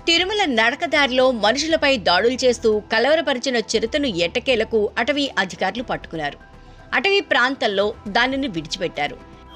తిరుమల నడకదారిలో మనుషులపై దాడులు చేస్తూ కలవరపరిచిన చిరుతను ఎట్టకేలకు అటవీ అధికారులు పట్టుకున్నారు అటవీ ప్రాంతంలో దానిని విడిచిపెట్టారు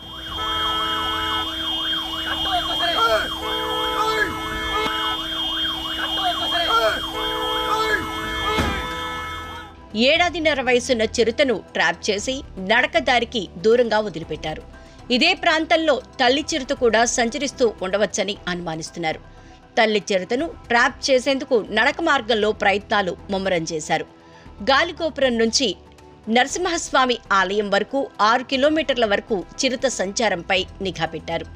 ఏడాదిన్నర వయసున్న చిరుతను ట్రాప్ చేసి నడకదారికి దూరంగా వదిలిపెట్టారు ఇదే ప్రాంతంలో తల్లి చిరుత కూడా సంచరిస్తూ ఉండవచ్చని అనుమానిస్తున్నారు తల్లి చిరుతను ట్రాప్ చేసేందుకు నడక మార్గంలో ప్రయత్నాలు ముమ్మరం చేశారు గాలిగోపురం నుంచి నరసింహస్వామి ఆలయం వరకు ఆరు కిలోమీటర్ల వరకు చిరుత సంచారంపై నిఘా పెట్టారు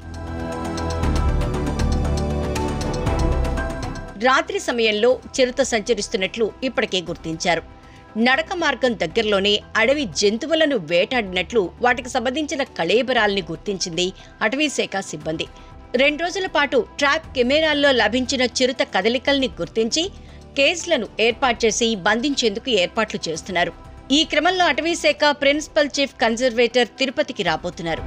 రాత్రి సమయంలో చిరుత సంచరిస్తున్నట్లు ఇప్పటికే గుర్తించారు నడక మార్గం దగ్గరలోనే అడవి జంతువులను వేటాడినట్లు వాటికి సంబంధించిన కళేబరాల్ని గుర్తించింది అటవీశాఖ సిబ్బంది రెండు రోజుల పాటు ట్రాప్ కెమెరాల్లో లభించిన చిరుత కదలికల్ని గుర్తించి కేసులను ఏర్పాటు చేసి బంధించేందుకు ఏర్పాట్లు చేస్తున్నారు ఈ క్రమంలో అటవీశాఖ ప్రిన్సిపల్ చీఫ్ కన్జర్వేటర్ తిరుపతికి రాబోతున్నారు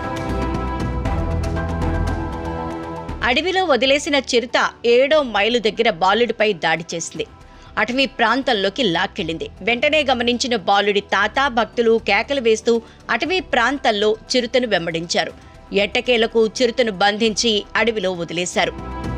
అడవిలో వదిలేసిన చిరుత ఏడో మైలు దగ్గర బాలుడిపై దాడి చేసింది అటవీ ప్రాంతంలోకి లాక్కెళ్ళింది వెంటనే గమనించిన బాలుడి తాత భక్తులు కేకలు వేస్తూ అటవీ ప్రాంతంలో చిరుతను వెంబడించారు ఎట్టకేలకు చిరుతను బంధించి అడవిలో వదిలేశారు